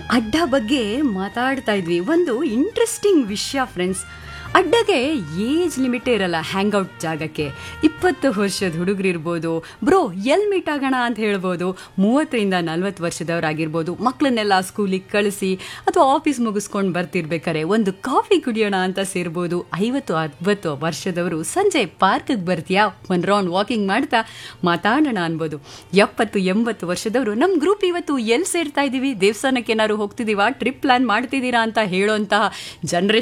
ಅಡ್ಡ ಬಗ್ಗೆ ಮಾತಾಡ್ತಾ ಇದ್ವಿ ಒಂದು ಇಂಟ್ರೆಸ್ಟಿಂಗ್ ವಿಷಯ ಫ್ರೆಂಡ್ಸ್ ಅಡ್ಡಗೆ ಏಜ್ ಲಿಮಿಟೇ ಇರಲ್ಲ ಹ್ಯಾಂಗ್ ಔಟ್ ಜಾಗಕ್ಕೆ ಇಪ್ಪತ್ತು ವರ್ಷದ ಹುಡುಗರಿರ್ಬೋದು ಬ್ರೋ ಎಲ್ ಮೀಟ್ ಆಗೋಣ ಅಂತ ಹೇಳ್ಬೋದು ಮೂವತ್ತರಿಂದ ನಲ್ವತ್ತು ವರ್ಷದವರಾಗಿರ್ಬೋದು ಮಕ್ಕಳನ್ನೆಲ್ಲ ಸ್ಕೂಲಿಗೆ ಕಳಿಸಿ ಅಥವಾ ಆಫೀಸ್ ಮುಗಿಸ್ಕೊಂಡು ಬರ್ತಿರ್ಬೇಕಾರೆ ಒಂದು ಕಾಫಿ ಕುಡಿಯೋಣ ಅಂತ ಸೇರ್ಬೋದು ಐವತ್ತು ಅರವತ್ತು ವರ್ಷದವರು ಸಂಜೆ ಪಾರ್ಕಿಗೆ ಬರ್ತೀಯಾ ಒಂದು ರೌಂಡ್ ವಾಕಿಂಗ್ ಮಾಡ್ತಾ ಮಾತಾಡೋಣ ಅನ್ಬೋದು ಎಪ್ಪತ್ತು ಎಂಬತ್ತು ವರ್ಷದವರು ನಮ್ಮ ಗ್ರೂಪ್ ಇವತ್ತು ಎಲ್ಲಿ ಸೇರ್ತಾ ಇದ್ದೀವಿ ದೇವಸ್ಥಾನಕ್ಕೆ ಏನಾದ್ರು ಹೋಗ್ತಿದ್ದೀವಾ ಟ್ರಿಪ್ ಪ್ಲಾನ್ ಮಾಡ್ತಿದ್ದೀರಾ ಅಂತ ಹೇಳೋಂತಹ ಜನರೇಷನ್